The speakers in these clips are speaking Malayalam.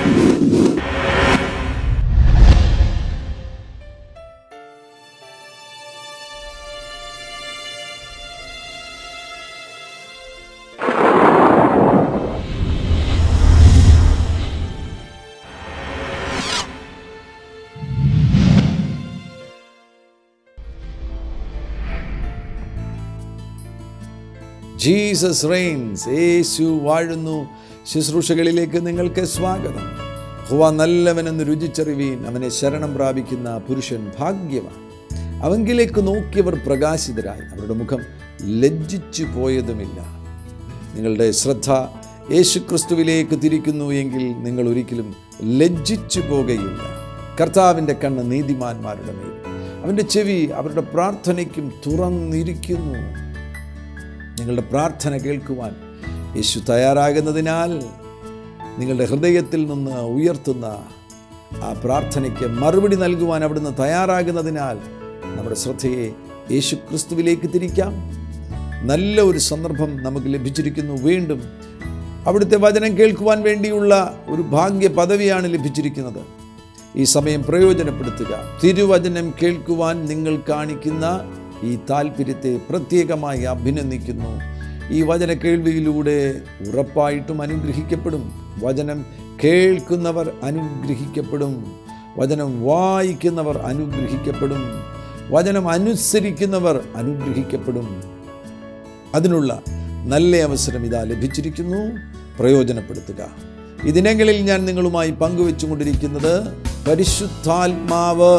ജീസസ് റെയിൻസ് യേശു വാഴുന്നു ശുശ്രൂഷകളിലേക്ക് നിങ്ങൾക്ക് സ്വാഗതം ഹുവ നല്ലവനെന്ന് രുചിച്ചറിവീൻ അവനെ ശരണം പ്രാപിക്കുന്ന പുരുഷൻ ഭാഗ്യവാൻ അവങ്കിലേക്ക് നോക്കിയവർ പ്രകാശിതരായി അവരുടെ മുഖം ലജ്ജിച്ചു പോയതുമില്ല നിങ്ങളുടെ ശ്രദ്ധ യേശുക്രിസ്തുവിലേക്ക് തിരിക്കുന്നു എങ്കിൽ നിങ്ങൾ ഒരിക്കലും ലജ്ജിച്ചു പോകുകയില്ല കർത്താവിൻ്റെ കണ്ണ് നീതിമാന്മാരുടെ മേൽ അവൻ്റെ ചെവി അവരുടെ പ്രാർത്ഥനയ്ക്കും തുറന്നിരിക്കുന്നു നിങ്ങളുടെ പ്രാർത്ഥന കേൾക്കുവാൻ യേശു തയ്യാറാകുന്നതിനാൽ നിങ്ങളുടെ ഹൃദയത്തിൽ നിന്ന് ഉയർത്തുന്ന ആ പ്രാർത്ഥനയ്ക്ക് മറുപടി നൽകുവാൻ അവിടുന്ന് തയ്യാറാകുന്നതിനാൽ നമ്മുടെ ശ്രദ്ധയെ യേശു ക്രിസ്തുവിലേക്ക് തിരിക്കാം നല്ല ഒരു സന്ദർഭം നമുക്ക് ലഭിച്ചിരിക്കുന്നു വീണ്ടും അവിടുത്തെ വചനം കേൾക്കുവാൻ വേണ്ടിയുള്ള ഒരു ഭാഗ്യ പദവിയാണ് ലഭിച്ചിരിക്കുന്നത് ഈ സമയം പ്രയോജനപ്പെടുത്തുക തിരുവചനം കേൾക്കുവാൻ നിങ്ങൾ കാണിക്കുന്ന ഈ താല്പര്യത്തെ പ്രത്യേകമായി അഭിനന്ദിക്കുന്നു ഈ വചന കേൾവിയിലൂടെ ഉറപ്പായിട്ടും അനുഗ്രഹിക്കപ്പെടും വചനം കേൾക്കുന്നവർ അനുഗ്രഹിക്കപ്പെടും വചനം വായിക്കുന്നവർ അനുഗ്രഹിക്കപ്പെടും വചനം അനുസരിക്കുന്നവർ അനുഗ്രഹിക്കപ്പെടും അതിനുള്ള നല്ല അവസരം ഇതാ ലഭിച്ചിരിക്കുന്നു പ്രയോജനപ്പെടുത്തുക ഇതിനങ്ങളിൽ ഞാൻ നിങ്ങളുമായി പങ്കുവെച്ചുകൊണ്ടിരിക്കുന്നത് പരിശുദ്ധാത്മാവ്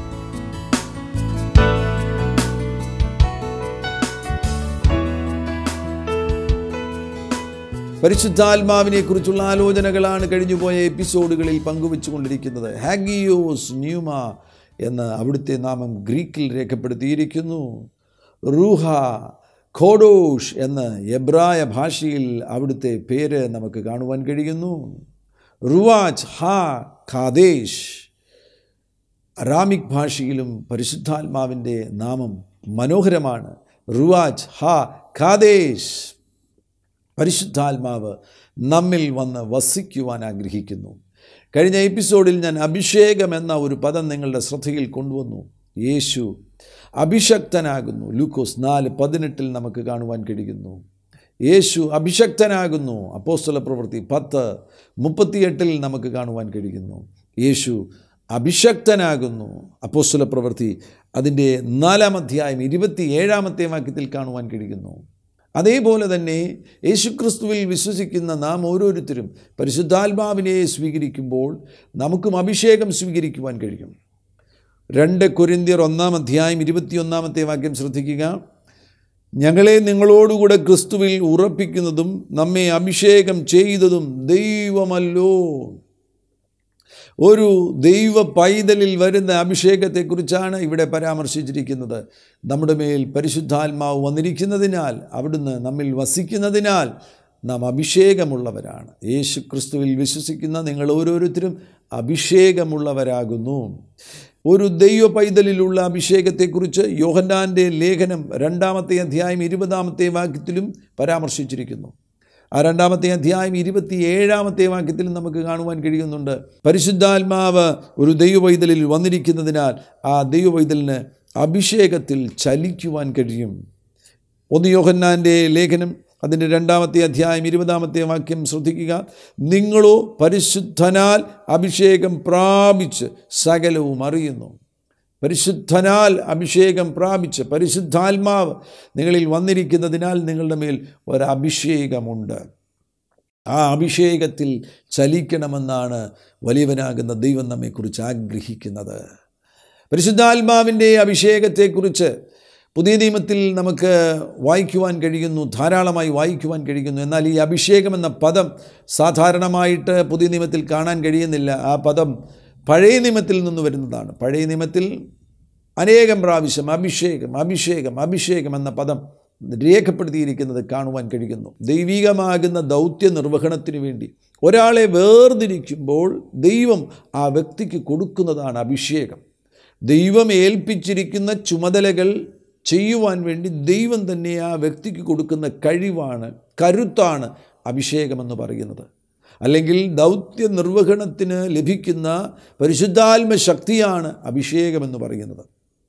പരിശുദ്ധാത്മാവിനെ കുറിച്ചുള്ള ആലോചനകളാണ് കഴിഞ്ഞുപോയ എപ്പിസോഡുകളിൽ പങ്കുവെച്ചുകൊണ്ടിരിക്കുന്നത് ഹാഗിയോസ് ന്യൂമ എന്ന് അവിടുത്തെ നാമം ഗ്രീക്കിൽ രേഖപ്പെടുത്തിയിരിക്കുന്നു റൂഹ ഖോഡോഷ് എന്ന് എബ്രായ ഭാഷയിൽ അവിടുത്തെ പേര് നമുക്ക് കാണുവാൻ കഴിയുന്നു റുവാജ് ഹാ ഖാദേശ് അറാമിക് ഭാഷയിലും പരിശുദ്ധാത്മാവിൻ്റെ നാമം മനോഹരമാണ് റുവാജ് ഹാ ഖാദേശ് പരിശുദ്ധാത്മാവ് നമ്മിൽ വന്ന് വസിക്കുവാൻ ആഗ്രഹിക്കുന്നു കഴിഞ്ഞ എപ്പിസോഡിൽ ഞാൻ അഭിഷേകം എന്ന ഒരു പദം നിങ്ങളുടെ ശ്രദ്ധയിൽ കൊണ്ടുവന്നു യേശു അഭിഷക്തനാകുന്നു ലൂക്കോസ് നാല് പതിനെട്ടിൽ നമുക്ക് കാണുവാൻ കഴിയുന്നു യേശു അഭിഷക്തനാകുന്നു അപ്പോസ്തല പ്രവൃത്തി പത്ത് മുപ്പത്തിയെട്ടിൽ നമുക്ക് കാണുവാൻ കഴിയുന്നു യേശു അഭിഷക്തനാകുന്നു അപ്പോസ്തല പ്രവൃത്തി അതിൻ്റെ നാലാം അധ്യായം ഇരുപത്തി ഏഴാമത്തെ വാക്യത്തിൽ കാണുവാൻ കഴിയുന്നു അതേപോലെ തന്നെ യേശുക്രിസ്തുവിൽ വിശ്വസിക്കുന്ന നാം ഓരോരുത്തരും പരിശുദ്ധാത്മാവിനെ സ്വീകരിക്കുമ്പോൾ നമുക്കും അഭിഷേകം സ്വീകരിക്കുവാൻ കഴിയും രണ്ട് കൊരിന്തിയർ ഒന്നാം അധ്യായം ഇരുപത്തിയൊന്നാമത്തെ വാക്യം ശ്രദ്ധിക്കുക ഞങ്ങളെ നിങ്ങളോടുകൂടെ ക്രിസ്തുവിൽ ഉറപ്പിക്കുന്നതും നമ്മെ അഭിഷേകം ചെയ്തതും ദൈവമല്ലോ ഒരു ദൈവ പൈതലിൽ വരുന്ന അഭിഷേകത്തെക്കുറിച്ചാണ് ഇവിടെ പരാമർശിച്ചിരിക്കുന്നത് നമ്മുടെ മേൽ പരിശുദ്ധാത്മാവ് വന്നിരിക്കുന്നതിനാൽ അവിടുന്ന് നമ്മിൽ വസിക്കുന്നതിനാൽ നാം അഭിഷേകമുള്ളവരാണ് യേശു ക്രിസ്തുവിൽ വിശ്വസിക്കുന്ന നിങ്ങൾ ഓരോരുത്തരും അഭിഷേകമുള്ളവരാകുന്നു ഒരു ദൈവ പൈതലിലുള്ള അഭിഷേകത്തെക്കുറിച്ച് യോഹന്നാൻ്റെ ലേഖനം രണ്ടാമത്തെ അധ്യായം ഇരുപതാമത്തെ വാക്യത്തിലും പരാമർശിച്ചിരിക്കുന്നു ആ രണ്ടാമത്തെ അധ്യായം ഇരുപത്തി ഏഴാമത്തെ വാക്യത്തിൽ നമുക്ക് കാണുവാൻ കഴിയുന്നുണ്ട് പരിശുദ്ധാത്മാവ് ഒരു ദൈവവൈതലിൽ വന്നിരിക്കുന്നതിനാൽ ആ ദൈവവൈതലിന് അഭിഷേകത്തിൽ ചലിക്കുവാൻ കഴിയും ഒന്ന് യോഹന്നാൻ്റെ ലേഖനം അതിൻ്റെ രണ്ടാമത്തെ അധ്യായം ഇരുപതാമത്തെ വാക്യം ശ്രദ്ധിക്കുക നിങ്ങളോ പരിശുദ്ധനാൽ അഭിഷേകം പ്രാപിച്ച് സകലവും അറിയുന്നു പരിശുദ്ധനാൽ അഭിഷേകം പ്രാപിച്ച് പരിശുദ്ധാത്മാവ് നിങ്ങളിൽ വന്നിരിക്കുന്നതിനാൽ നിങ്ങളുടെ മേൽ ഒരഭിഷേകമുണ്ട് ആ അഭിഷേകത്തിൽ ചലിക്കണമെന്നാണ് വലിയവനാകുന്ന ദൈവം നമ്മെക്കുറിച്ച് ആഗ്രഹിക്കുന്നത് പരിശുദ്ധാത്മാവിൻ്റെ അഭിഷേകത്തെക്കുറിച്ച് പുതിയ നിയമത്തിൽ നമുക്ക് വായിക്കുവാൻ കഴിയുന്നു ധാരാളമായി വായിക്കുവാൻ കഴിയുന്നു എന്നാൽ ഈ അഭിഷേകം എന്ന പദം സാധാരണമായിട്ട് പുതിയ നിയമത്തിൽ കാണാൻ കഴിയുന്നില്ല ആ പദം പഴയ നിയമത്തിൽ നിന്ന് വരുന്നതാണ് പഴയ നിയമത്തിൽ അനേകം പ്രാവശ്യം അഭിഷേകം അഭിഷേകം അഭിഷേകം എന്ന പദം രേഖപ്പെടുത്തിയിരിക്കുന്നത് കാണുവാൻ കഴിയുന്നു ദൈവികമാകുന്ന ദൗത്യ നിർവഹണത്തിന് വേണ്ടി ഒരാളെ വേർതിരിക്കുമ്പോൾ ദൈവം ആ വ്യക്തിക്ക് കൊടുക്കുന്നതാണ് അഭിഷേകം ദൈവം ഏൽപ്പിച്ചിരിക്കുന്ന ചുമതലകൾ ചെയ്യുവാൻ വേണ്ടി ദൈവം തന്നെ ആ വ്യക്തിക്ക് കൊടുക്കുന്ന കഴിവാണ് കരുത്താണ് അഭിഷേകമെന്ന് പറയുന്നത് അല്ലെങ്കിൽ ദൗത്യ നിർവഹണത്തിന് ലഭിക്കുന്ന പരിശുദ്ധാത്മ ശക്തിയാണ് അഭിഷേകമെന്ന് പറയുന്നത്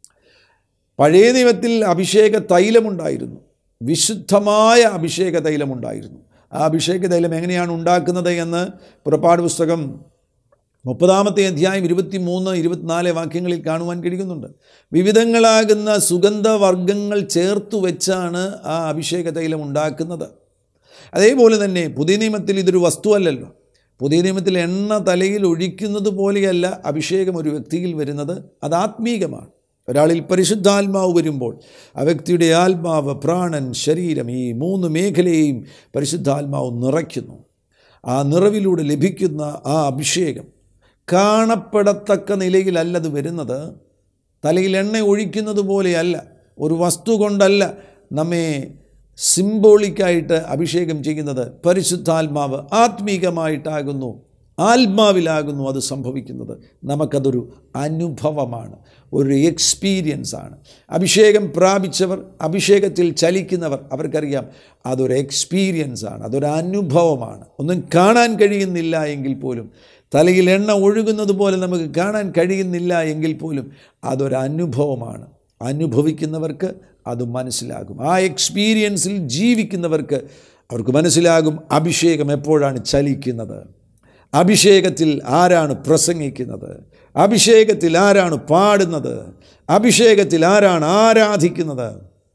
പഴയ നിയമത്തിൽ അഭിഷേക തൈലമുണ്ടായിരുന്നു വിശുദ്ധമായ അഭിഷേക തൈലമുണ്ടായിരുന്നു ആ അഭിഷേക തൈലം എങ്ങനെയാണ് ഉണ്ടാക്കുന്നത് എന്ന് പുറപ്പാട് പുസ്തകം മുപ്പതാമത്തെ അധ്യായം ഇരുപത്തി മൂന്ന് ഇരുപത്തിനാല് വാക്യങ്ങളിൽ കാണുവാൻ കഴിയുന്നുണ്ട് വിവിധങ്ങളാകുന്ന സുഗന്ധവർഗ്ഗങ്ങൾ ചേർത്തു വെച്ചാണ് ആ അഭിഷേക തൈലം ഉണ്ടാക്കുന്നത് അതേപോലെ തന്നെ പുതിയ നിയമത്തിൽ ഇതൊരു വസ്തുവല്ലല്ലോ പുതിയ നിയമത്തിൽ എണ്ണ തലയിൽ ഒഴിക്കുന്നത് പോലെയല്ല അഭിഷേകം ഒരു വ്യക്തിയിൽ വരുന്നത് അത് ആത്മീകമാണ് ഒരാളിൽ പരിശുദ്ധാത്മാവ് വരുമ്പോൾ ആ വ്യക്തിയുടെ ആത്മാവ് പ്രാണൻ ശരീരം ഈ മൂന്ന് മേഖലയെയും പരിശുദ്ധാത്മാവ് നിറയ്ക്കുന്നു ആ നിറവിലൂടെ ലഭിക്കുന്ന ആ അഭിഷേകം കാണപ്പെടത്തക്ക നിലയിലല്ലത് വരുന്നത് തലയിൽ എണ്ണ ഒഴിക്കുന്നത് പോലെയല്ല ഒരു വസ്തു കൊണ്ടല്ല നമ്മെ സിംബോളിക്കായിട്ട് അഭിഷേകം ചെയ്യുന്നത് പരിശുദ്ധാത്മാവ് ആത്മീകമായിട്ടാകുന്നു ആത്മാവിലാകുന്നു അത് സംഭവിക്കുന്നത് നമുക്കതൊരു അനുഭവമാണ് ഒരു എക്സ്പീരിയൻസ് ആണ് അഭിഷേകം പ്രാപിച്ചവർ അഭിഷേകത്തിൽ ചലിക്കുന്നവർ അവർക്കറിയാം അതൊരു എക്സ്പീരിയൻസ് ആണ് അതൊരു അനുഭവമാണ് ഒന്നും കാണാൻ കഴിയുന്നില്ല എങ്കിൽ പോലും തലയിൽ എണ്ണ ഒഴുകുന്നത് പോലെ നമുക്ക് കാണാൻ കഴിയുന്നില്ല എങ്കിൽ പോലും അതൊരു അനുഭവമാണ് അനുഭവിക്കുന്നവർക്ക് അത് മനസ്സിലാകും ആ എക്സ്പീരിയൻസിൽ ജീവിക്കുന്നവർക്ക് അവർക്ക് മനസ്സിലാകും അഭിഷേകം എപ്പോഴാണ് ചലിക്കുന്നത് അഭിഷേകത്തിൽ ആരാണ് പ്രസംഗിക്കുന്നത് അഭിഷേകത്തിൽ ആരാണ് പാടുന്നത് അഭിഷേകത്തിൽ ആരാണ് ആരാധിക്കുന്നത്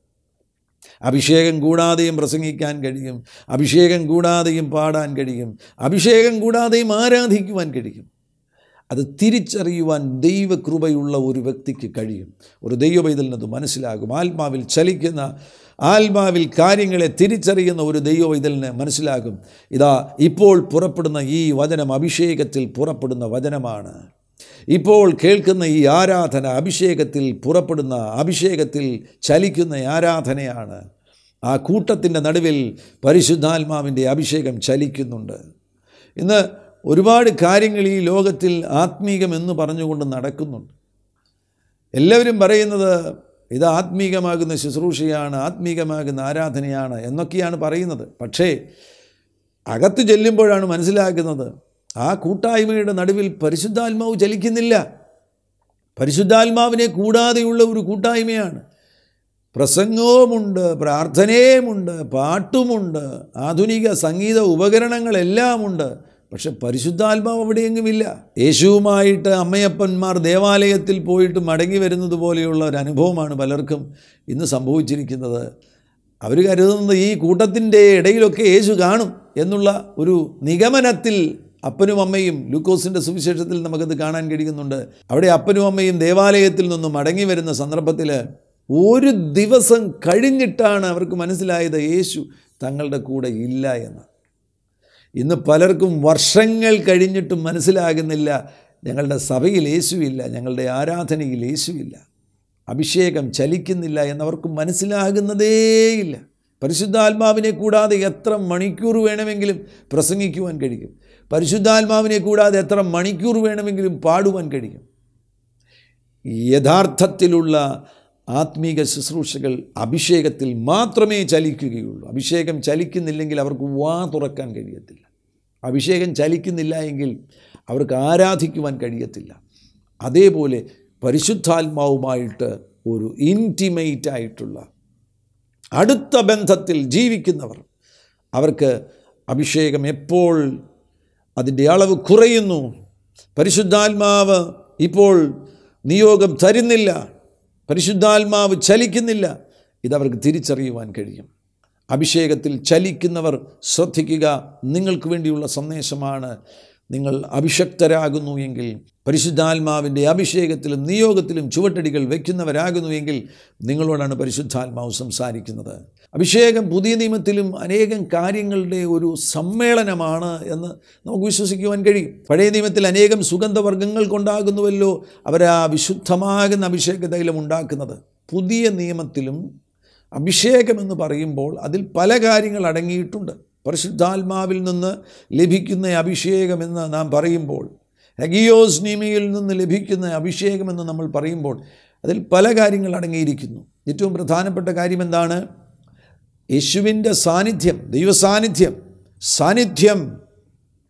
അഭിഷേകം കൂടാതെയും പ്രസംഗിക്കാൻ കഴിയും അഭിഷേകം കൂടാതെയും പാടാൻ കഴിയും അഭിഷേകം കൂടാതെയും ആരാധിക്കുവാൻ കഴിയും അത് തിരിച്ചറിയുവാൻ ദൈവകൃപയുള്ള ഒരു വ്യക്തിക്ക് കഴിയും ഒരു ദൈവവൈതലിനത് മനസ്സിലാകും ആത്മാവിൽ ചലിക്കുന്ന ആത്മാവിൽ കാര്യങ്ങളെ തിരിച്ചറിയുന്ന ഒരു ദൈവവൈതലിന് മനസ്സിലാകും ഇതാ ഇപ്പോൾ പുറപ്പെടുന്ന ഈ വചനം അഭിഷേകത്തിൽ പുറപ്പെടുന്ന വചനമാണ് ഇപ്പോൾ കേൾക്കുന്ന ഈ ആരാധന അഭിഷേകത്തിൽ പുറപ്പെടുന്ന അഭിഷേകത്തിൽ ചലിക്കുന്ന ആരാധനയാണ് ആ കൂട്ടത്തിൻ്റെ നടുവിൽ പരിശുദ്ധാത്മാവിൻ്റെ അഭിഷേകം ചലിക്കുന്നുണ്ട് ഇന്ന് ഒരുപാട് കാര്യങ്ങൾ ഈ ലോകത്തിൽ ആത്മീകമെന്ന് പറഞ്ഞുകൊണ്ട് നടക്കുന്നുണ്ട് എല്ലാവരും പറയുന്നത് ഇത് ആത്മീകമാകുന്ന ശുശ്രൂഷയാണ് ആത്മീകമാകുന്ന ആരാധനയാണ് എന്നൊക്കെയാണ് പറയുന്നത് പക്ഷേ അകത്ത് ചെല്ലുമ്പോഴാണ് മനസ്സിലാക്കുന്നത് ആ കൂട്ടായ്മയുടെ നടുവിൽ പരിശുദ്ധാത്മാവ് ചലിക്കുന്നില്ല പരിശുദ്ധാത്മാവിനെ കൂടാതെയുള്ള ഒരു കൂട്ടായ്മയാണ് പ്രസംഗവുമുണ്ട് പ്രാർത്ഥനയുമുണ്ട് പാട്ടുമുണ്ട് ആധുനിക സംഗീത ഉപകരണങ്ങളെല്ലാമുണ്ട് പക്ഷെ പരിശുദ്ധാത്മാവ് അവിടെയെങ്ങുമില്ല യേശുവുമായിട്ട് അമ്മയപ്പന്മാർ ദേവാലയത്തിൽ പോയിട്ട് മടങ്ങി വരുന്നത് പോലെയുള്ള ഒരു അനുഭവമാണ് പലർക്കും ഇന്ന് സംഭവിച്ചിരിക്കുന്നത് അവർ കരുതുന്നത് ഈ കൂട്ടത്തിൻ്റെ ഇടയിലൊക്കെ യേശു കാണും എന്നുള്ള ഒരു നിഗമനത്തിൽ അപ്പനും അമ്മയും ലൂക്കോസിൻ്റെ സുവിശേഷത്തിൽ നമുക്കത് കാണാൻ കഴിയുന്നുണ്ട് അവിടെ അപ്പനും അമ്മയും ദേവാലയത്തിൽ നിന്നും മടങ്ങി വരുന്ന സന്ദർഭത്തിൽ ഒരു ദിവസം കഴിഞ്ഞിട്ടാണ് അവർക്ക് മനസ്സിലായത് യേശു തങ്ങളുടെ കൂടെ ഇല്ല എന്ന് ഇന്ന് പലർക്കും വർഷങ്ങൾ കഴിഞ്ഞിട്ടും മനസ്സിലാകുന്നില്ല ഞങ്ങളുടെ സഭയിൽ യേശുവില്ല ഞങ്ങളുടെ ആരാധനയിൽ യേശുവില്ല അഭിഷേകം ചലിക്കുന്നില്ല എന്നവർക്ക് മനസ്സിലാകുന്നതേയില്ല പരിശുദ്ധാത്മാവിനെ കൂടാതെ എത്ര മണിക്കൂർ വേണമെങ്കിലും പ്രസംഗിക്കുവാൻ കഴിയും പരിശുദ്ധാത്മാവിനെ കൂടാതെ എത്ര മണിക്കൂർ വേണമെങ്കിലും പാടുവാൻ കഴിയും യഥാർത്ഥത്തിലുള്ള ആത്മീക ശുശ്രൂഷകൾ അഭിഷേകത്തിൽ മാത്രമേ ചലിക്കുകയുള്ളൂ അഭിഷേകം ചലിക്കുന്നില്ലെങ്കിൽ അവർക്ക് വാ തുറക്കാൻ കഴിയത്തില്ല അഭിഷേകം ചലിക്കുന്നില്ല എങ്കിൽ അവർക്ക് ആരാധിക്കുവാൻ കഴിയത്തില്ല അതേപോലെ പരിശുദ്ധാത്മാവുമായിട്ട് ഒരു ഇൻറ്റിമേറ്റ് ആയിട്ടുള്ള അടുത്ത ബന്ധത്തിൽ ജീവിക്കുന്നവർ അവർക്ക് അഭിഷേകം എപ്പോൾ അതിൻ്റെ അളവ് കുറയുന്നു പരിശുദ്ധാത്മാവ് ഇപ്പോൾ നിയോഗം തരുന്നില്ല പരിശുദ്ധാത്മാവ് ചലിക്കുന്നില്ല ഇതവർക്ക് തിരിച്ചറിയുവാൻ കഴിയും അഭിഷേകത്തിൽ ചലിക്കുന്നവർ ശ്രദ്ധിക്കുക നിങ്ങൾക്ക് വേണ്ടിയുള്ള സന്ദേശമാണ് നിങ്ങൾ അഭിഷക്തരാകുന്നു എങ്കിൽ പരിശുദ്ധാത്മാവിൻ്റെ അഭിഷേകത്തിലും നിയോഗത്തിലും ചുവട്ടടികൾ വയ്ക്കുന്നവരാകുന്നു എങ്കിൽ നിങ്ങളോടാണ് പരിശുദ്ധാത്മാവ് സംസാരിക്കുന്നത് അഭിഷേകം പുതിയ നിയമത്തിലും അനേകം കാര്യങ്ങളുടെ ഒരു സമ്മേളനമാണ് എന്ന് നമുക്ക് വിശ്വസിക്കുവാൻ കഴിയും പഴയ നിയമത്തിൽ അനേകം സുഗന്ധവർഗ്ഗങ്ങൾ കൊണ്ടാകുന്നുവല്ലോ അവരാ വിശുദ്ധമാകുന്ന അഭിഷേക തൈലം ഉണ്ടാക്കുന്നത് പുതിയ നിയമത്തിലും അഭിഷേകമെന്ന് പറയുമ്പോൾ അതിൽ പല കാര്യങ്ങൾ അടങ്ങിയിട്ടുണ്ട് പരിശുദ്ധാത്മാവിൽ നിന്ന് ലഭിക്കുന്ന അഭിഷേകമെന്ന് നാം പറയുമ്പോൾ ഹെഗിയോസ് നീമയിൽ നിന്ന് ലഭിക്കുന്ന അഭിഷേകമെന്ന് നമ്മൾ പറയുമ്പോൾ അതിൽ പല കാര്യങ്ങൾ അടങ്ങിയിരിക്കുന്നു ഏറ്റവും പ്രധാനപ്പെട്ട കാര്യം എന്താണ് യേശുവിൻ്റെ സാന്നിധ്യം ദൈവസാന്നിധ്യം സാന്നിധ്യം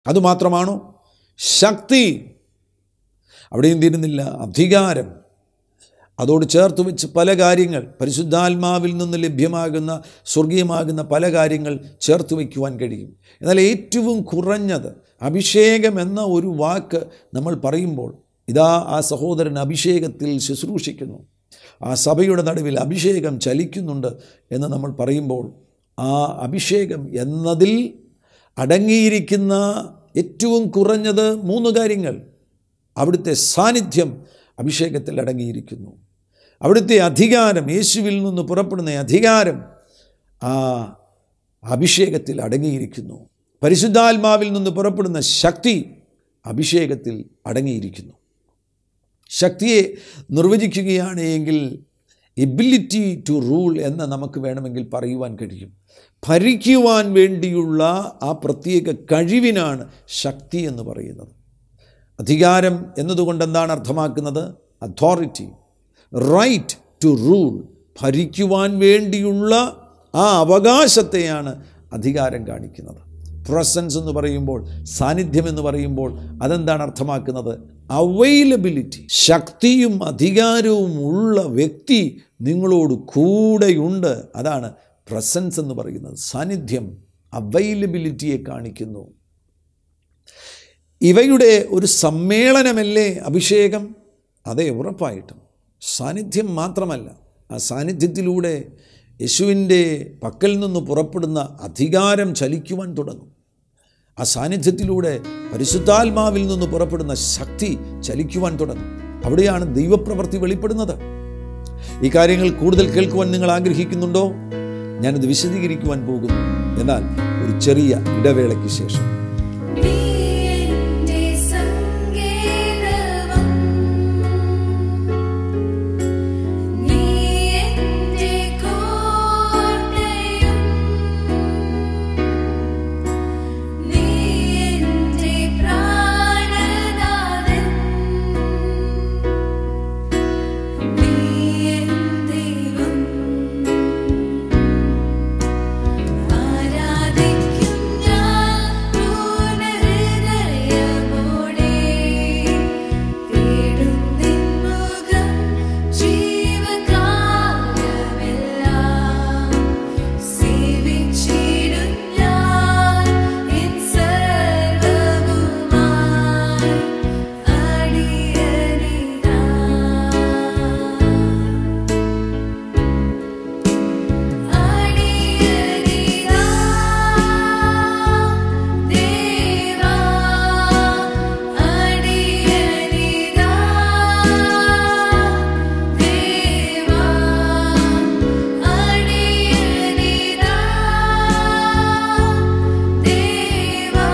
അതുമാത്രമാണോ ശക്തി അവിടെയും തീരുന്നില്ല അധികാരം അതോട് ചേർത്ത് വെച്ച് പല കാര്യങ്ങൾ പരിശുദ്ധാത്മാവിൽ നിന്ന് ലഭ്യമാകുന്ന സ്വർഗീയമാകുന്ന പല കാര്യങ്ങൾ ചേർത്ത് വയ്ക്കുവാൻ കഴിയും എന്നാൽ ഏറ്റവും കുറഞ്ഞത് അഭിഷേകം എന്ന ഒരു വാക്ക് നമ്മൾ പറയുമ്പോൾ ഇതാ ആ സഹോദരൻ അഭിഷേകത്തിൽ ശുശ്രൂഷിക്കുന്നു ആ സഭയുടെ നടുവിൽ അഭിഷേകം ചലിക്കുന്നുണ്ട് എന്ന് നമ്മൾ പറയുമ്പോൾ ആ അഭിഷേകം എന്നതിൽ അടങ്ങിയിരിക്കുന്ന ഏറ്റവും കുറഞ്ഞത് മൂന്ന് കാര്യങ്ങൾ അവിടുത്തെ സാന്നിധ്യം അഭിഷേകത്തിൽ അടങ്ങിയിരിക്കുന്നു അവിടുത്തെ അധികാരം യേശുവിൽ നിന്ന് പുറപ്പെടുന്ന അധികാരം ആ അഭിഷേകത്തിൽ അടങ്ങിയിരിക്കുന്നു പരിശുദ്ധാത്മാവിൽ നിന്ന് പുറപ്പെടുന്ന ശക്തി അഭിഷേകത്തിൽ അടങ്ങിയിരിക്കുന്നു ശക്തിയെ നിർവചിക്കുകയാണ് എങ്കിൽ എബിലിറ്റി ടു റൂൾ എന്ന് നമുക്ക് വേണമെങ്കിൽ പറയുവാൻ കഴിയും ഭരിക്കുവാൻ വേണ്ടിയുള്ള ആ പ്രത്യേക കഴിവിനാണ് ശക്തി എന്ന് പറയുന്നത് അധികാരം എന്നതുകൊണ്ട് എന്താണ് അർത്ഥമാക്കുന്നത് അതോറിറ്റി റൈറ്റ് ടു റൂൾ ഭരിക്കുവാൻ വേണ്ടിയുള്ള ആ അവകാശത്തെയാണ് അധികാരം കാണിക്കുന്നത് പ്രസൻസ് എന്ന് പറയുമ്പോൾ സാന്നിധ്യം എന്ന് പറയുമ്പോൾ അതെന്താണ് അർത്ഥമാക്കുന്നത് അവൈലബിലിറ്റി ശക്തിയും അധികാരവും ഉള്ള വ്യക്തി നിങ്ങളോട് കൂടെയുണ്ട് അതാണ് പ്രസൻസ് എന്ന് പറയുന്നത് സാന്നിധ്യം അവൈലബിലിറ്റിയെ കാണിക്കുന്നു ഇവയുടെ ഒരു സമ്മേളനമല്ലേ അഭിഷേകം അതെ ഉറപ്പായിട്ടും സാന്നിധ്യം മാത്രമല്ല ആ സാന്നിധ്യത്തിലൂടെ യേശുവിൻ്റെ പക്കൽ നിന്ന് പുറപ്പെടുന്ന അധികാരം ചലിക്കുവാൻ തുടങ്ങും ആ സാന്നിധ്യത്തിലൂടെ പരിശുദ്ധാത്മാവിൽ നിന്ന് പുറപ്പെടുന്ന ശക്തി ചലിക്കുവാൻ തുടങ്ങും അവിടെയാണ് ദൈവപ്രവൃത്തി വെളിപ്പെടുന്നത് ഈ കാര്യങ്ങൾ കൂടുതൽ കേൾക്കുവാൻ നിങ്ങൾ ആഗ്രഹിക്കുന്നുണ്ടോ ഞാനിത് വിശദീകരിക്കുവാൻ പോകുന്നു എന്നാൽ ഒരു ചെറിയ ഇടവേളയ്ക്ക് ശേഷം നീ എന്റെ സംഗീതവും നീ എന്റെ കോട്ടയും നീ എന്റെ പ്രാണനാഥൻ നീ എൻ ദൈവം ആരാധിക്കും ഞാൻ പൂർണ്ണഹൃദയമോടെ തേടും നിൻ മുഖം ജീവകാലമെല്ലാം സേവിച്ചിടും ഞാൻ എൻ സർവ്വവുമായി അടിയനിതാ അടിയനിതാ ദേവാ അടിയനിതാ ദേവാ അടിയനിതാ ദേവാ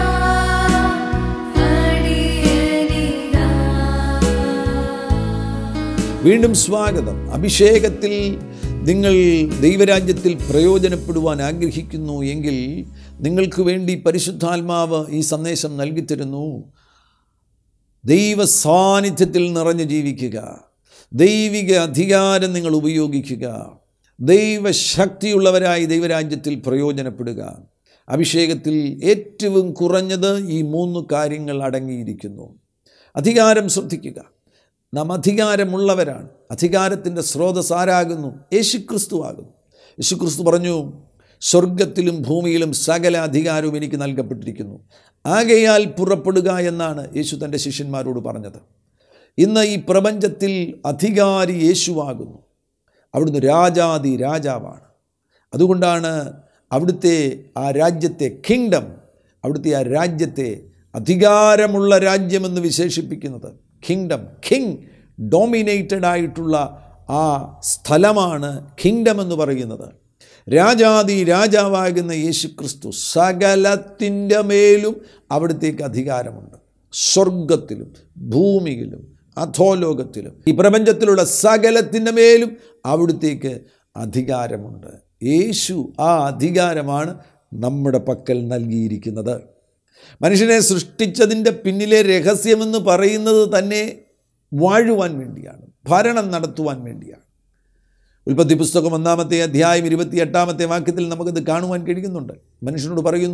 അടിയനിതാ വീണ്ടും സ്വാഗതം അഭിഷേകത്തിൽ നിങ്ങൾ ദൈവരാജ്യത്തിൽ പ്രയോജനപ്പെടുവാൻ ആഗ്രഹിക്കുന്നു എങ്കിൽ നിങ്ങൾക്ക് വേണ്ടി പരിശുദ്ധാത്മാവ് ഈ സന്ദേശം നൽകിത്തരുന്നു ദൈവ സാന്നിധ്യത്തിൽ നിറഞ്ഞു ജീവിക്കുക ദൈവിക അധികാരം നിങ്ങൾ ഉപയോഗിക്കുക ദൈവശക്തിയുള്ളവരായി ദൈവരാജ്യത്തിൽ പ്രയോജനപ്പെടുക അഭിഷേകത്തിൽ ഏറ്റവും കുറഞ്ഞത് ഈ മൂന്ന് കാര്യങ്ങൾ അടങ്ങിയിരിക്കുന്നു അധികാരം ശ്രദ്ധിക്കുക നാം അധികാരമുള്ളവരാണ് അധികാരത്തിൻ്റെ സ്രോതസ് ആരാകുന്നു യേശുക്രിസ്തു ആകുന്നു യേശുക്രിസ്തു പറഞ്ഞു സ്വർഗത്തിലും ഭൂമിയിലും സകല അധികാരവും എനിക്ക് നൽകപ്പെട്ടിരിക്കുന്നു ആകയാൽ പുറപ്പെടുക എന്നാണ് യേശു തൻ്റെ ശിഷ്യന്മാരോട് പറഞ്ഞത് ഇന്ന് ഈ പ്രപഞ്ചത്തിൽ അധികാരി യേശുവാകുന്നു അവിടുന്ന് രാജാതി രാജാവാണ് അതുകൊണ്ടാണ് അവിടുത്തെ ആ രാജ്യത്തെ കിങ്ഡം അവിടുത്തെ ആ രാജ്യത്തെ അധികാരമുള്ള രാജ്യമെന്ന് വിശേഷിപ്പിക്കുന്നത് കിങ്ഡം കിങ് ഡോമിനേറ്റഡ് ആയിട്ടുള്ള ആ സ്ഥലമാണ് കിങ്ഡം എന്ന് പറയുന്നത് രാജാതി രാജാവാകുന്ന യേശുക്രിസ്തു സകലത്തിൻ്റെ മേലും അവിടത്തേക്ക് അധികാരമുണ്ട് സ്വർഗത്തിലും ഭൂമിയിലും അധോലോകത്തിലും ഈ പ്രപഞ്ചത്തിലുള്ള സകലത്തിൻ്റെ മേലും അവിടത്തേക്ക് അധികാരമുണ്ട് യേശു ആ അധികാരമാണ് നമ്മുടെ പക്കൽ നൽകിയിരിക്കുന്നത് മനുഷ്യനെ സൃഷ്ടിച്ചതിൻ്റെ പിന്നിലെ രഹസ്യമെന്ന് പറയുന്നത് തന്നെ വാഴുവാൻ വേണ്ടിയാണ് ഭരണം നടത്തുവാൻ വേണ്ടിയാണ് ഉൽപ്പത്തി പുസ്തകം ഒന്നാമത്തെ അധ്യായം ഇരുപത്തി എട്ടാമത്തെ വാക്യത്തിൽ നമുക്കത് കാണുവാൻ കഴിയുന്നുണ്ട് മനുഷ്യനോട് പറയുന്നു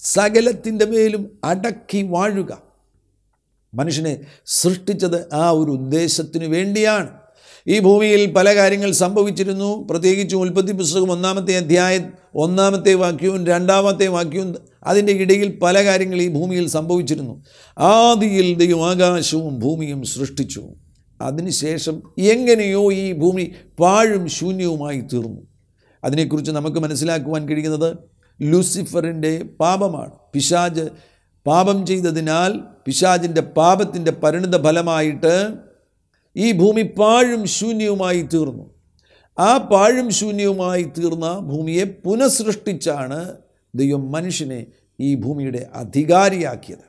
സകലത്തിൻ്റെ മേലും അടക്കി വാഴുക മനുഷ്യനെ സൃഷ്ടിച്ചത് ആ ഒരു ഉദ്ദേശത്തിന് വേണ്ടിയാണ് ഈ ഭൂമിയിൽ പല കാര്യങ്ങൾ സംഭവിച്ചിരുന്നു പ്രത്യേകിച്ചും ഉൽപ്പത്തി പുസ്തകം ഒന്നാമത്തെ അധ്യായം ഒന്നാമത്തെ വാക്യവും രണ്ടാമത്തെ വാക്യവും അതിൻ്റെ ഇടയിൽ പല കാര്യങ്ങൾ ഈ ഭൂമിയിൽ സംഭവിച്ചിരുന്നു ആദിയിൽ ദൈവം ആകാശവും ഭൂമിയും സൃഷ്ടിച്ചു അതിനുശേഷം എങ്ങനെയോ ഈ ഭൂമി പാഴും ശൂന്യവുമായി തീർന്നു അതിനെക്കുറിച്ച് നമുക്ക് മനസ്സിലാക്കുവാൻ കഴിയുന്നത് ലൂസിഫറിൻ്റെ പാപമാണ് പിശാജ് പാപം ചെയ്തതിനാൽ പിശാജിൻ്റെ പാപത്തിൻ്റെ പരിണിത ഫലമായിട്ട് ഈ ഭൂമി പാഴും ശൂന്യവുമായി തീർന്നു ആ പാഴും ശൂന്യവുമായി തീർന്ന ഭൂമിയെ പുനഃസൃഷ്ടിച്ചാണ് ദൈവം മനുഷ്യനെ ഈ ഭൂമിയുടെ അധികാരിയാക്കിയത്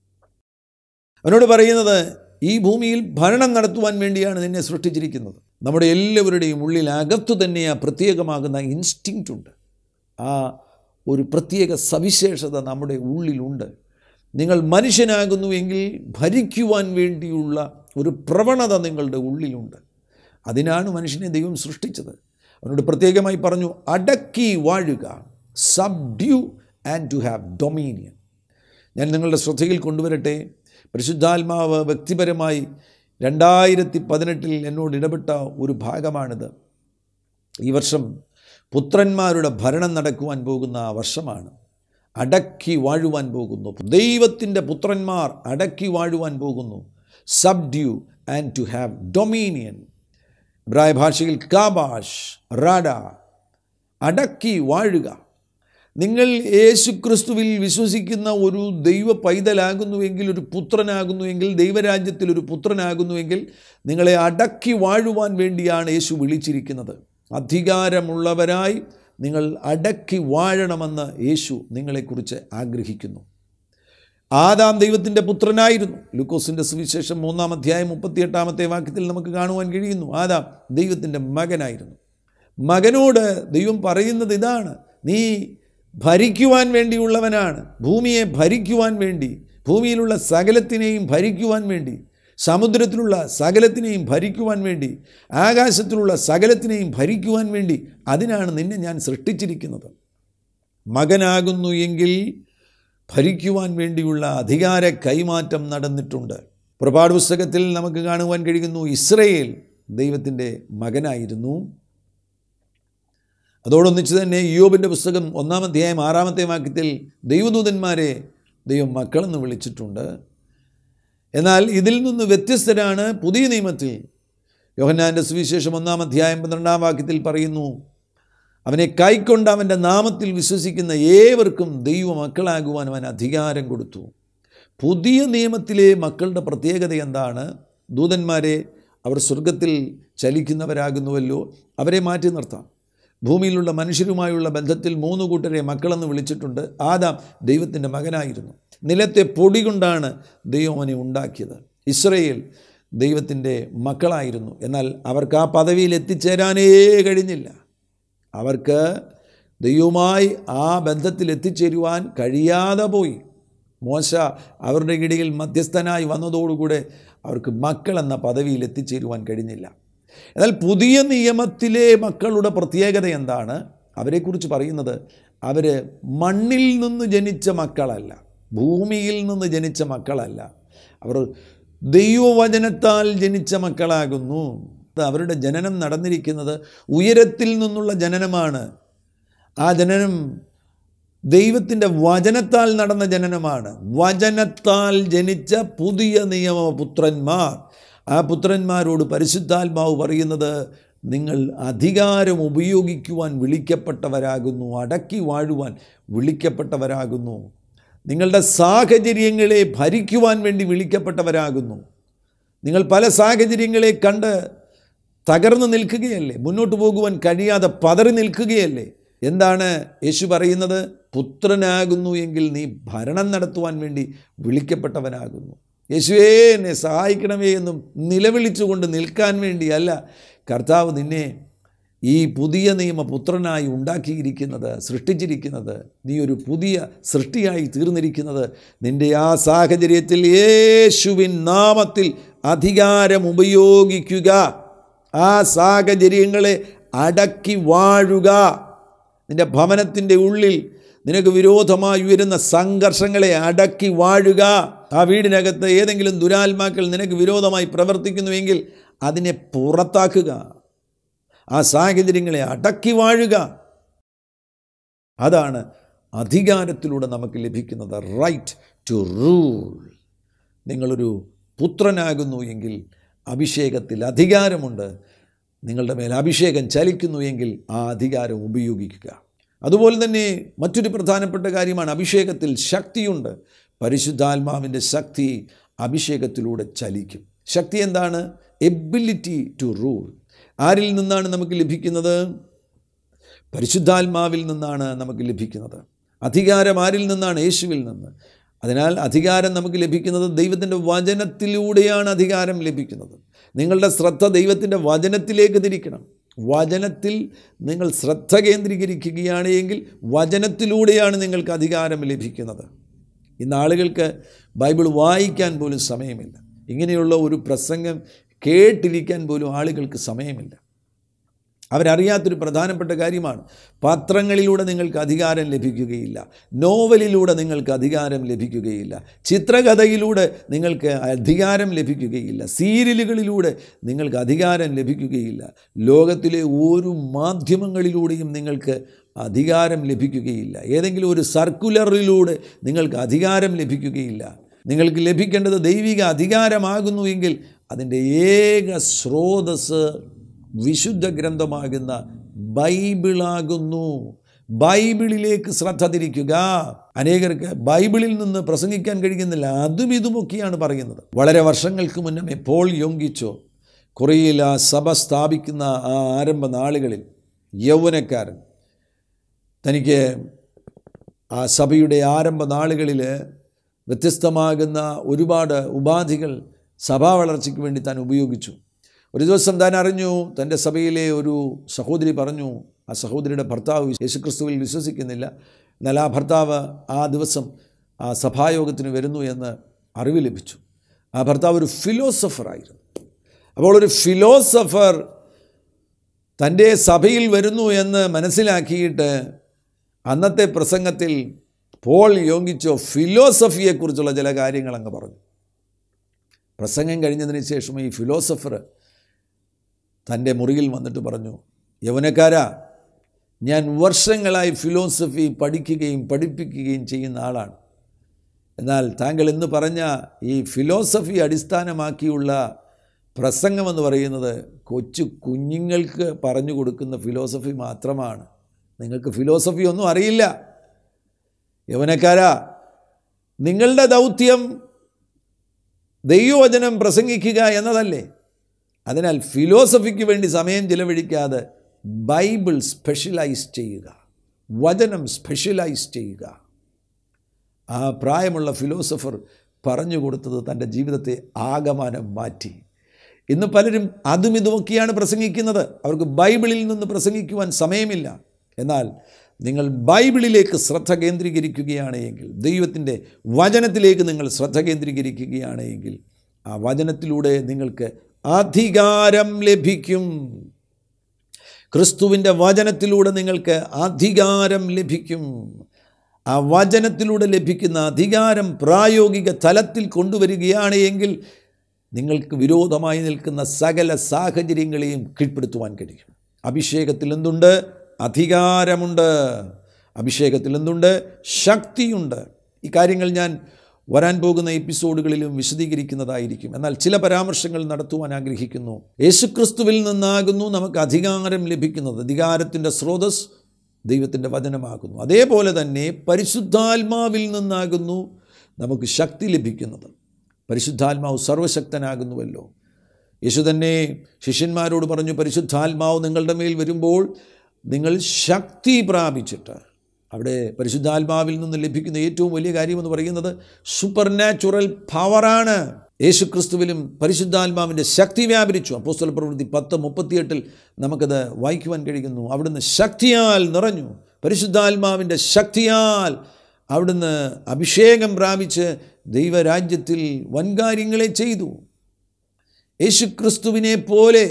അവനോട് പറയുന്നത് ഈ ഭൂമിയിൽ ഭരണം നടത്തുവാൻ വേണ്ടിയാണ് നിന്നെ സൃഷ്ടിച്ചിരിക്കുന്നത് നമ്മുടെ എല്ലാവരുടെയും ഉള്ളിൽ അകത്തു തന്നെ ആ പ്രത്യേകമാകുന്ന ഇൻസ്റ്റിങ്ക്റ്റ് ഉണ്ട് ആ ഒരു പ്രത്യേക സവിശേഷത നമ്മുടെ ഉള്ളിലുണ്ട് നിങ്ങൾ മനുഷ്യനാകുന്നുവെങ്കിൽ ഭരിക്കുവാൻ വേണ്ടിയുള്ള ഒരു പ്രവണത നിങ്ങളുടെ ഉള്ളിലുണ്ട് അതിനാണ് മനുഷ്യനെ ദൈവം സൃഷ്ടിച്ചത് അവനോട് പ്രത്യേകമായി പറഞ്ഞു അടക്കി വാഴുക subdue and to have dominion ഞാൻ നിങ്ങളുടെ ശ്രദ്ധയിൽ കൊണ്ടുവരട്ടെ പരിശുദ്ധാത്മാവ് വ്യക്തിപരമായി രണ്ടായിരത്തി പതിനെട്ടിൽ എന്നോട് ഇടപെട്ട ഒരു ഭാഗമാണിത് ഈ വർഷം പുത്രന്മാരുടെ ഭരണം നടക്കുവാൻ പോകുന്ന വർഷമാണ് അടക്കി വാഴുവാൻ പോകുന്നു ദൈവത്തിൻ്റെ പുത്രന്മാർ അടക്കി വാഴുവാൻ പോകുന്നു subdue and to have dominion ഇബ്രായ ഭാഷയിൽ കാബാഷ് റാഡ അടക്കി വാഴുക നിങ്ങൾ യേശുക്രിസ്തുവിൽ വിശ്വസിക്കുന്ന ഒരു ദൈവ പൈതലാകുന്നുവെങ്കിൽ ഒരു പുത്രനാകുന്നുവെങ്കിൽ ദൈവരാജ്യത്തിൽ ഒരു പുത്രനാകുന്നുവെങ്കിൽ നിങ്ങളെ അടക്കി വാഴുവാൻ വേണ്ടിയാണ് യേശു വിളിച്ചിരിക്കുന്നത് അധികാരമുള്ളവരായി നിങ്ങൾ അടക്കി വാഴണമെന്ന് യേശു നിങ്ങളെക്കുറിച്ച് ആഗ്രഹിക്കുന്നു ആദാം ദൈവത്തിൻ്റെ പുത്രനായിരുന്നു ലൂക്കോസിൻ്റെ സുവിശേഷം മൂന്നാം അധ്യായം മുപ്പത്തിയെട്ടാമത്തെ വാക്യത്തിൽ നമുക്ക് കാണുവാൻ കഴിയുന്നു ആദാം ദൈവത്തിൻ്റെ മകനായിരുന്നു മകനോട് ദൈവം പറയുന്നത് ഇതാണ് നീ ഭരിക്കുവാൻ വേണ്ടിയുള്ളവനാണ് ഭൂമിയെ ഭരിക്കുവാൻ വേണ്ടി ഭൂമിയിലുള്ള സകലത്തിനെയും ഭരിക്കുവാൻ വേണ്ടി സമുദ്രത്തിലുള്ള സകലത്തിനെയും ഭരിക്കുവാൻ വേണ്ടി ആകാശത്തിലുള്ള സകലത്തിനെയും ഭരിക്കുവാൻ വേണ്ടി അതിനാണ് നിന്നെ ഞാൻ സൃഷ്ടിച്ചിരിക്കുന്നത് മകനാകുന്നു എങ്കിൽ ഭരിക്കുവാൻ വേണ്ടിയുള്ള അധികാര കൈമാറ്റം നടന്നിട്ടുണ്ട് പുറപാട് പുസ്തകത്തിൽ നമുക്ക് കാണുവാൻ കഴിയുന്നു ഇസ്രയേൽ ദൈവത്തിൻ്റെ മകനായിരുന്നു അതോടൊന്നിച്ച് തന്നെ യോബിൻ്റെ പുസ്തകം ഒന്നാം അധ്യായം ആറാമത്തെ വാക്യത്തിൽ ദൈവദൂതന്മാരെ ദൈവം മക്കളെന്ന് വിളിച്ചിട്ടുണ്ട് എന്നാൽ ഇതിൽ നിന്ന് വ്യത്യസ്തരാണ് പുതിയ നിയമത്തിൽ യോഹന്നാൻ്റെ സുവിശേഷം ഒന്നാം അധ്യായം പന്ത്രണ്ടാം വാക്യത്തിൽ പറയുന്നു അവനെ കൈക്കൊണ്ട് അവൻ്റെ നാമത്തിൽ വിശ്വസിക്കുന്ന ഏവർക്കും ദൈവ മക്കളാകുവാൻ അവൻ അധികാരം കൊടുത്തു പുതിയ നിയമത്തിലെ മക്കളുടെ പ്രത്യേകത എന്താണ് ദൂതന്മാരെ അവർ സ്വർഗത്തിൽ ചലിക്കുന്നവരാകുന്നുവല്ലോ അവരെ മാറ്റി നിർത്താം ഭൂമിയിലുള്ള മനുഷ്യരുമായുള്ള ബന്ധത്തിൽ മൂന്ന് കൂട്ടരെ മക്കളെന്ന് വിളിച്ചിട്ടുണ്ട് ആദാം ദൈവത്തിൻ്റെ മകനായിരുന്നു നിലത്തെ പൊടി കൊണ്ടാണ് ദൈവം അവനെ ഉണ്ടാക്കിയത് ഇസ്രയേൽ ദൈവത്തിൻ്റെ മക്കളായിരുന്നു എന്നാൽ അവർക്ക് ആ പദവിയിൽ എത്തിച്ചേരാനേ കഴിഞ്ഞില്ല അവർക്ക് ദൈവവുമായി ആ ബന്ധത്തിൽ എത്തിച്ചേരുവാൻ കഴിയാതെ പോയി മോശ അവരുടെ ഇടയിൽ മധ്യസ്ഥനായി വന്നതോടുകൂടെ അവർക്ക് മക്കൾ എന്ന പദവിയിൽ എത്തിച്ചേരുവാൻ കഴിഞ്ഞില്ല എന്നാൽ പുതിയ നിയമത്തിലെ മക്കളുടെ പ്രത്യേകത എന്താണ് അവരെക്കുറിച്ച് പറയുന്നത് അവർ മണ്ണിൽ നിന്ന് ജനിച്ച മക്കളല്ല ഭൂമിയിൽ നിന്ന് ജനിച്ച മക്കളല്ല അവർ ദൈവവചനത്താൽ ജനിച്ച മക്കളാകുന്നു അവരുടെ ജനനം നടന്നിരിക്കുന്നത് ഉയരത്തിൽ നിന്നുള്ള ജനനമാണ് ആ ജനനം ദൈവത്തിൻ്റെ വചനത്താൽ നടന്ന ജനനമാണ് വചനത്താൽ ജനിച്ച പുതിയ നിയമ പുത്രന്മാർ ആ പുത്രന്മാരോട് പരിശുദ്ധാത്മാവ് പറയുന്നത് നിങ്ങൾ അധികാരം ഉപയോഗിക്കുവാൻ വിളിക്കപ്പെട്ടവരാകുന്നു അടക്കി വാഴുവാൻ വിളിക്കപ്പെട്ടവരാകുന്നു നിങ്ങളുടെ സാഹചര്യങ്ങളെ ഭരിക്കുവാൻ വേണ്ടി വിളിക്കപ്പെട്ടവരാകുന്നു നിങ്ങൾ പല സാഹചര്യങ്ങളെ കണ്ട് തകർന്നു നിൽക്കുകയല്ലേ മുന്നോട്ട് പോകുവാൻ കഴിയാതെ പതറി നിൽക്കുകയല്ലേ എന്താണ് യേശു പറയുന്നത് പുത്രനാകുന്നു എങ്കിൽ നീ ഭരണം നടത്തുവാൻ വേണ്ടി വിളിക്കപ്പെട്ടവനാകുന്നു യേശുവേ എന്നെ സഹായിക്കണമേ എന്നും നിലവിളിച്ചുകൊണ്ട് നിൽക്കാൻ വേണ്ടിയല്ല കർത്താവ് നിന്നെ ഈ പുതിയ നിയമ പുത്രനായി ഉണ്ടാക്കിയിരിക്കുന്നത് സൃഷ്ടിച്ചിരിക്കുന്നത് നീ ഒരു പുതിയ സൃഷ്ടിയായി തീർന്നിരിക്കുന്നത് നിൻ്റെ ആ സാഹചര്യത്തിൽ യേശുവിൻ നാമത്തിൽ അധികാരം ഉപയോഗിക്കുക ആ സാഹചര്യങ്ങളെ അടക്കി വാഴുക നിൻ്റെ ഭവനത്തിൻ്റെ ഉള്ളിൽ നിനക്ക് വിരോധമായി ഉയരുന്ന സംഘർഷങ്ങളെ അടക്കി വാഴുക ആ വീടിനകത്ത് ഏതെങ്കിലും ദുരാത്മാക്കൾ നിനക്ക് വിരോധമായി പ്രവർത്തിക്കുന്നുവെങ്കിൽ അതിനെ പുറത്താക്കുക ആ സാഹചര്യങ്ങളെ അടക്കി വാഴുക അതാണ് അധികാരത്തിലൂടെ നമുക്ക് ലഭിക്കുന്നത് റൈറ്റ് ടു റൂൾ നിങ്ങളൊരു പുത്രനാകുന്നു എങ്കിൽ അഭിഷേകത്തിൽ അധികാരമുണ്ട് നിങ്ങളുടെ മേൽ അഭിഷേകം ചലിക്കുന്നു എങ്കിൽ ആ അധികാരം ഉപയോഗിക്കുക അതുപോലെ തന്നെ മറ്റൊരു പ്രധാനപ്പെട്ട കാര്യമാണ് അഭിഷേകത്തിൽ ശക്തിയുണ്ട് പരിശുദ്ധാത്മാവിൻ്റെ ശക്തി അഭിഷേകത്തിലൂടെ ചലിക്കും ശക്തി എന്താണ് എബിലിറ്റി ടു റൂൾ ആരിൽ നിന്നാണ് നമുക്ക് ലഭിക്കുന്നത് പരിശുദ്ധാത്മാവിൽ നിന്നാണ് നമുക്ക് ലഭിക്കുന്നത് അധികാരം ആരിൽ നിന്നാണ് യേശുവിൽ നിന്ന് അതിനാൽ അധികാരം നമുക്ക് ലഭിക്കുന്നത് ദൈവത്തിൻ്റെ വചനത്തിലൂടെയാണ് അധികാരം ലഭിക്കുന്നത് നിങ്ങളുടെ ശ്രദ്ധ ദൈവത്തിൻ്റെ വചനത്തിലേക്ക് തിരിക്കണം വചനത്തിൽ നിങ്ങൾ ശ്രദ്ധ കേന്ദ്രീകരിക്കുകയാണ് എങ്കിൽ വചനത്തിലൂടെയാണ് നിങ്ങൾക്ക് അധികാരം ലഭിക്കുന്നത് ഇന്ന് ആളുകൾക്ക് ബൈബിൾ വായിക്കാൻ പോലും സമയമില്ല ഇങ്ങനെയുള്ള ഒരു പ്രസംഗം കേട്ടിരിക്കാൻ പോലും ആളുകൾക്ക് സമയമില്ല അവരറിയാത്തൊരു പ്രധാനപ്പെട്ട കാര്യമാണ് പത്രങ്ങളിലൂടെ നിങ്ങൾക്ക് അധികാരം ലഭിക്കുകയില്ല നോവലിലൂടെ നിങ്ങൾക്ക് അധികാരം ലഭിക്കുകയില്ല ചിത്രകഥയിലൂടെ നിങ്ങൾക്ക് അധികാരം ലഭിക്കുകയില്ല സീരിയലുകളിലൂടെ നിങ്ങൾക്ക് അധികാരം ലഭിക്കുകയില്ല ലോകത്തിലെ ഒരു മാധ്യമങ്ങളിലൂടെയും നിങ്ങൾക്ക് അധികാരം ലഭിക്കുകയില്ല ഏതെങ്കിലും ഒരു സർക്കുലറിലൂടെ നിങ്ങൾക്ക് അധികാരം ലഭിക്കുകയില്ല നിങ്ങൾക്ക് ലഭിക്കേണ്ടത് ദൈവിക അധികാരമാകുന്നു എങ്കിൽ അതിൻ്റെ ഏക സ്രോതസ് വിശുദ്ധ ഗ്രന്ഥമാകുന്ന ബൈബിളാകുന്നു ബൈബിളിലേക്ക് ശ്രദ്ധ തിരിക്കുക അനേകർക്ക് ബൈബിളിൽ നിന്ന് പ്രസംഗിക്കാൻ കഴിയുന്നില്ല അതും ഇതുമൊക്കെയാണ് പറയുന്നത് വളരെ വർഷങ്ങൾക്ക് മുന്നേ എപ്പോൾ യോങ്കിച്ചോ കൊറിയയിൽ ആ സഭ സ്ഥാപിക്കുന്ന ആ ആരംഭ നാളുകളിൽ യൗവനക്കാരൻ തനിക്ക് ആ സഭയുടെ ആരംഭ നാളുകളിൽ വ്യത്യസ്തമാകുന്ന ഒരുപാട് ഉപാധികൾ സഭാ വളർച്ചയ്ക്ക് വേണ്ടി താൻ ഉപയോഗിച്ചു ഒരു ദിവസം താൻ അറിഞ്ഞു തൻ്റെ സഭയിലെ ഒരു സഹോദരി പറഞ്ഞു ആ സഹോദരിയുടെ ഭർത്താവ് യേശുക്രിസ്തുവിൽ വിശ്വസിക്കുന്നില്ല എന്നാൽ ആ ഭർത്താവ് ആ ദിവസം ആ സഭായോഗത്തിന് വരുന്നു എന്ന് അറിവ് ലഭിച്ചു ആ ഭർത്താവ് ഒരു ഫിലോസഫറായിരുന്നു അപ്പോൾ ഒരു ഫിലോസഫർ തൻ്റെ സഭയിൽ വരുന്നു എന്ന് മനസ്സിലാക്കിയിട്ട് അന്നത്തെ പ്രസംഗത്തിൽ പോൾ യോഗിച്ചോ ഫിലോസഫിയെക്കുറിച്ചുള്ള ചില കാര്യങ്ങൾ അങ്ങ് പറഞ്ഞു പ്രസംഗം കഴിഞ്ഞതിന് ശേഷം ഈ ഫിലോസഫർ തൻ്റെ മുറിയിൽ വന്നിട്ട് പറഞ്ഞു യൗവനക്കാരാ ഞാൻ വർഷങ്ങളായി ഫിലോസഫി പഠിക്കുകയും പഠിപ്പിക്കുകയും ചെയ്യുന്ന ആളാണ് എന്നാൽ താങ്കൾ ഇന്ന് പറഞ്ഞ ഈ ഫിലോസഫി അടിസ്ഥാനമാക്കിയുള്ള പ്രസംഗമെന്ന് പറയുന്നത് കൊച്ചു കുഞ്ഞുങ്ങൾക്ക് പറഞ്ഞു കൊടുക്കുന്ന ഫിലോസഫി മാത്രമാണ് നിങ്ങൾക്ക് ഫിലോസഫി ഒന്നും അറിയില്ല യൗവനക്കാരാ നിങ്ങളുടെ ദൗത്യം ദൈവവചനം പ്രസംഗിക്കുക എന്നതല്ലേ അതിനാൽ ഫിലോസഫിക്ക് വേണ്ടി സമയം ചിലവഴിക്കാതെ ബൈബിൾ സ്പെഷ്യലൈസ് ചെയ്യുക വചനം സ്പെഷ്യലൈസ് ചെയ്യുക ആ പ്രായമുള്ള ഫിലോസഫർ പറഞ്ഞു കൊടുത്തത് തൻ്റെ ജീവിതത്തെ ആകമാനം മാറ്റി ഇന്ന് പലരും അതും ഇതുമൊക്കെയാണ് പ്രസംഗിക്കുന്നത് അവർക്ക് ബൈബിളിൽ നിന്ന് പ്രസംഗിക്കുവാൻ സമയമില്ല എന്നാൽ നിങ്ങൾ ബൈബിളിലേക്ക് ശ്രദ്ധ കേന്ദ്രീകരിക്കുകയാണ് എങ്കിൽ ദൈവത്തിൻ്റെ വചനത്തിലേക്ക് നിങ്ങൾ ശ്രദ്ധ കേന്ദ്രീകരിക്കുകയാണ് എങ്കിൽ ആ വചനത്തിലൂടെ നിങ്ങൾക്ക് അധികാരം ലഭിക്കും ക്രിസ്തുവിൻ്റെ വചനത്തിലൂടെ നിങ്ങൾക്ക് അധികാരം ലഭിക്കും ആ വചനത്തിലൂടെ ലഭിക്കുന്ന അധികാരം പ്രായോഗിക തലത്തിൽ കൊണ്ടുവരികയാണ് എങ്കിൽ നിങ്ങൾക്ക് വിരോധമായി നിൽക്കുന്ന സകല സാഹചര്യങ്ങളെയും കീഴ്പ്പെടുത്തുവാൻ കഴിയും അഭിഷേകത്തിൽ എന്തുണ്ട് അധികാരമുണ്ട് അഭിഷേകത്തിൽ എന്തുണ്ട് ശക്തിയുണ്ട് ഈ കാര്യങ്ങൾ ഞാൻ വരാൻ പോകുന്ന എപ്പിസോഡുകളിലും വിശദീകരിക്കുന്നതായിരിക്കും എന്നാൽ ചില പരാമർശങ്ങൾ നടത്തുവാൻ ആഗ്രഹിക്കുന്നു യേശുക്രിസ്തുവിൽ നിന്നാകുന്നു നമുക്ക് അധികാരം ലഭിക്കുന്നത് അധികാരത്തിൻ്റെ സ്രോതസ് ദൈവത്തിൻ്റെ വചനമാകുന്നു അതേപോലെ തന്നെ പരിശുദ്ധാത്മാവിൽ നിന്നാകുന്നു നമുക്ക് ശക്തി ലഭിക്കുന്നത് പരിശുദ്ധാത്മാവ് സർവശക്തനാകുന്നുവല്ലോ യേശു തന്നെ ശിഷ്യന്മാരോട് പറഞ്ഞു പരിശുദ്ധാത്മാവ് നിങ്ങളുടെ മേൽ വരുമ്പോൾ നിങ്ങൾ ശക്തി പ്രാപിച്ചിട്ട് അവിടെ പരിശുദ്ധാത്മാവിൽ നിന്ന് ലഭിക്കുന്ന ഏറ്റവും വലിയ കാര്യമെന്ന് പറയുന്നത് സൂപ്പർ നാച്ചുറൽ പവറാണ് യേശു ക്രിസ്തുവിലും പരിശുദ്ധാത്മാവിൻ്റെ ശക്തി വ്യാപരിച്ചു അപ്പോസ്തല പ്രവൃത്തി പത്ത് മുപ്പത്തിയെട്ടിൽ നമുക്കത് വായിക്കുവാൻ കഴിയുന്നു അവിടുന്ന് ശക്തിയാൽ നിറഞ്ഞു പരിശുദ്ധാത്മാവിൻ്റെ ശക്തിയാൽ അവിടുന്ന് അഭിഷേകം പ്രാപിച്ച് ദൈവരാജ്യത്തിൽ വൻകാര്യങ്ങളെ ചെയ്തു യേശു ക്രിസ്തുവിനെ പോലെ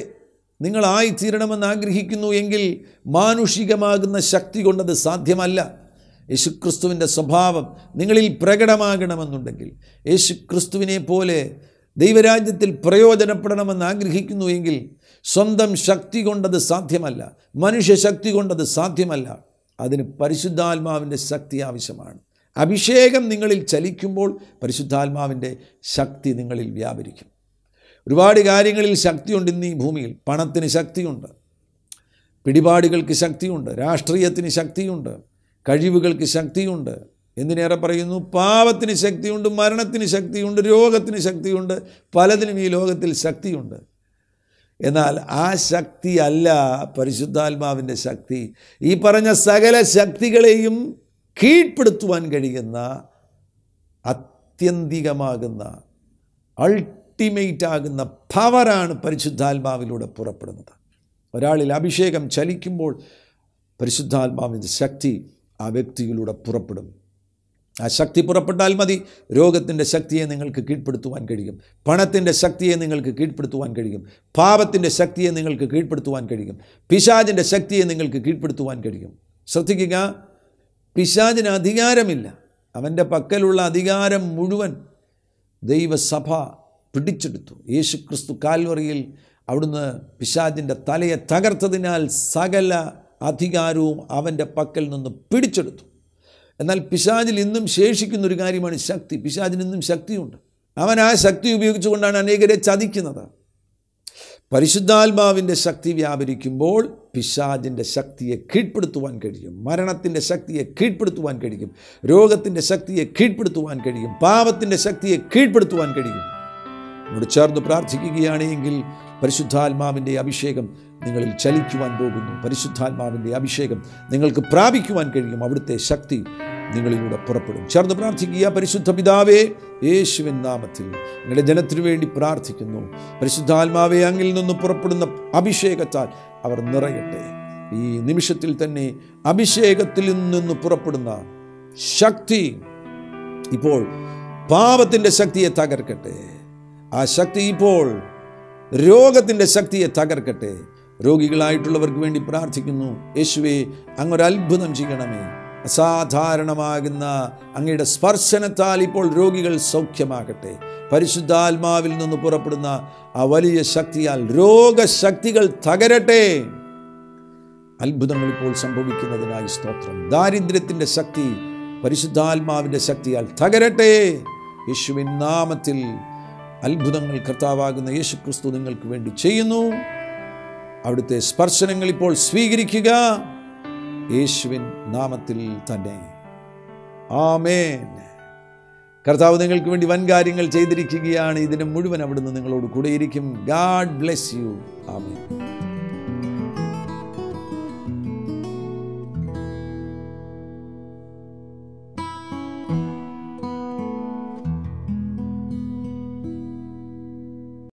നിങ്ങളായിത്തീരണമെന്ന് ആഗ്രഹിക്കുന്നു എങ്കിൽ മാനുഷികമാകുന്ന ശക്തി കൊണ്ടത് സാധ്യമല്ല യേശുക്രിസ്തുവിൻ്റെ സ്വഭാവം നിങ്ങളിൽ പ്രകടമാകണമെന്നുണ്ടെങ്കിൽ യേശുക്രിസ്തുവിനെ പോലെ ദൈവരാജ്യത്തിൽ പ്രയോജനപ്പെടണമെന്ന് ആഗ്രഹിക്കുന്നു എങ്കിൽ സ്വന്തം ശക്തി കൊണ്ടത് സാധ്യമല്ല മനുഷ്യശക്തി കൊണ്ടത് സാധ്യമല്ല അതിന് പരിശുദ്ധാത്മാവിൻ്റെ ശക്തി ആവശ്യമാണ് അഭിഷേകം നിങ്ങളിൽ ചലിക്കുമ്പോൾ പരിശുദ്ധാത്മാവിൻ്റെ ശക്തി നിങ്ങളിൽ വ്യാപരിക്കും ഒരുപാട് കാര്യങ്ങളിൽ ശക്തിയുണ്ട് ഇന്ന് ഈ ഭൂമിയിൽ പണത്തിന് ശക്തിയുണ്ട് പിടിപാടുകൾക്ക് ശക്തിയുണ്ട് രാഷ്ട്രീയത്തിന് ശക്തിയുണ്ട് കഴിവുകൾക്ക് ശക്തിയുണ്ട് എന്തിനേറെ പറയുന്നു പാപത്തിന് ശക്തിയുണ്ട് മരണത്തിന് ശക്തിയുണ്ട് രോഗത്തിന് ശക്തിയുണ്ട് പലതിനും ഈ ലോകത്തിൽ ശക്തിയുണ്ട് എന്നാൽ ആ ശക്തി അല്ല പരിശുദ്ധാത്മാവിൻ്റെ ശക്തി ഈ പറഞ്ഞ സകല ശക്തികളെയും കീഴ്പ്പെടുത്തുവാൻ കഴിയുന്ന അത്യന്തികമാകുന്ന അൾട്ടിമേറ്റ് ആകുന്ന പവറാണ് പരിശുദ്ധാത്മാവിലൂടെ പുറപ്പെടുന്നത് ഒരാളിൽ അഭിഷേകം ചലിക്കുമ്പോൾ പരിശുദ്ധാത്മാവിൻ്റെ ശക്തി ആ വ്യക്തിയിലൂടെ പുറപ്പെടും ആ ശക്തി പുറപ്പെട്ടാൽ മതി രോഗത്തിൻ്റെ ശക്തിയെ നിങ്ങൾക്ക് കീഴ്പ്പെടുത്തുവാൻ കഴിയും പണത്തിൻ്റെ ശക്തിയെ നിങ്ങൾക്ക് കീഴ്പ്പെടുത്തുവാൻ കഴിയും പാപത്തിൻ്റെ ശക്തിയെ നിങ്ങൾക്ക് കീഴ്പ്പെടുത്തുവാൻ കഴിയും പിശാചിൻ്റെ ശക്തിയെ നിങ്ങൾക്ക് കീഴ്പ്പെടുത്തുവാൻ കഴിയും ശ്രദ്ധിക്കുക പിശാചിന് അധികാരമില്ല അവൻ്റെ പക്കലുള്ള അധികാരം മുഴുവൻ ദൈവസഭ പിടിച്ചെടുത്തു യേശു ക്രിസ്തു കാൽവറിയിൽ അവിടുന്ന് പിശാചിൻ്റെ തലയെ തകർത്തതിനാൽ സകല അധികാരവും അവൻ്റെ പക്കൽ നിന്ന് പിടിച്ചെടുത്തു എന്നാൽ പിശാചിൽ ഇന്നും ശേഷിക്കുന്ന ഒരു കാര്യമാണ് ശക്തി പിശാചിന് ഇന്നും ശക്തിയുണ്ട് അവൻ ആ ശക്തി ഉപയോഗിച്ചുകൊണ്ടാണ് അനേകരെ ചതിക്കുന്നത് പരിശുദ്ധാത്മാവിൻ്റെ ശക്തി വ്യാപരിക്കുമ്പോൾ പിശാചിൻ്റെ ശക്തിയെ കീഴ്പ്പെടുത്തുവാൻ കഴിയും മരണത്തിൻ്റെ ശക്തിയെ കീഴ്പ്പെടുത്തുവാൻ കഴിയും രോഗത്തിൻ്റെ ശക്തിയെ കീഴ്പ്പെടുത്തുവാൻ കഴിയും പാപത്തിൻ്റെ ശക്തിയെ കീഴ്പ്പെടുത്തുവാൻ കഴിയും എന്നോട് ചേർന്ന് പ്രാർത്ഥിക്കുകയാണെങ്കിൽ പരിശുദ്ധാത്മാവിൻ്റെ അഭിഷേകം നിങ്ങളിൽ ചലിക്കുവാൻ പോകുന്നു പരിശുദ്ധാത്മാവിൻ്റെ അഭിഷേകം നിങ്ങൾക്ക് പ്രാപിക്കുവാൻ കഴിയും അവിടുത്തെ ശക്തി നിങ്ങളിലൂടെ പുറപ്പെടും ചേർന്ന് പ്രാർത്ഥിക്കുക പരിശുദ്ധ പിതാവേ യേശുവിൻ നാമത്തിൽ നിങ്ങളുടെ ജനത്തിനു വേണ്ടി പ്രാർത്ഥിക്കുന്നു പരിശുദ്ധാത്മാവെ അങ്ങിൽ നിന്ന് പുറപ്പെടുന്ന അഭിഷേകത്താൽ അവർ നിറയട്ടെ ഈ നിമിഷത്തിൽ തന്നെ അഭിഷേകത്തിൽ നിന്ന് പുറപ്പെടുന്ന ശക്തി ഇപ്പോൾ പാപത്തിൻ്റെ ശക്തിയെ തകർക്കട്ടെ ആ ശക്തി ഇപ്പോൾ രോഗത്തിൻ്റെ ശക്തിയെ തകർക്കട്ടെ രോഗികളായിട്ടുള്ളവർക്ക് വേണ്ടി പ്രാർത്ഥിക്കുന്നു യേശുവെ അങ്ങൊരു അത്ഭുതം ചെയ്യണമേ അസാധാരണമാകുന്ന അങ്ങയുടെ സ്പർശനത്താൽ ഇപ്പോൾ രോഗികൾ സൗഖ്യമാകട്ടെ പരിശുദ്ധാത്മാവിൽ നിന്ന് പുറപ്പെടുന്ന ആ വലിയ ശക്തിയാൽ രോഗശക്തികൾ തകരട്ടെ അത്ഭുതങ്ങൾ ഇപ്പോൾ സംഭവിക്കുന്നതിനായി സ്തോത്രം ദാരിദ്ര്യത്തിൻ്റെ ശക്തി പരിശുദ്ധാത്മാവിൻ്റെ ശക്തിയാൽ തകരട്ടെ യേശുവിൻ നാമത്തിൽ അത്ഭുതങ്ങൾ കർത്താവാകുന്ന യേശു ക്രിസ്തു നിങ്ങൾക്ക് വേണ്ടി ചെയ്യുന്നു അവിടുത്തെ സ്പർശനങ്ങൾ ഇപ്പോൾ സ്വീകരിക്കുക യേശുവിൻ നാമത്തിൽ തന്നെ ആമേൻ കർത്താവ് നിങ്ങൾക്ക് വേണ്ടി വൻ കാര്യങ്ങൾ ചെയ്തിരിക്കുകയാണ് ഇതിന് മുഴുവൻ അവിടുന്ന് നിങ്ങളോട് കൂടെയിരിക്കും ഗാഡ് ബ്ലെസ് യു ആമേൻ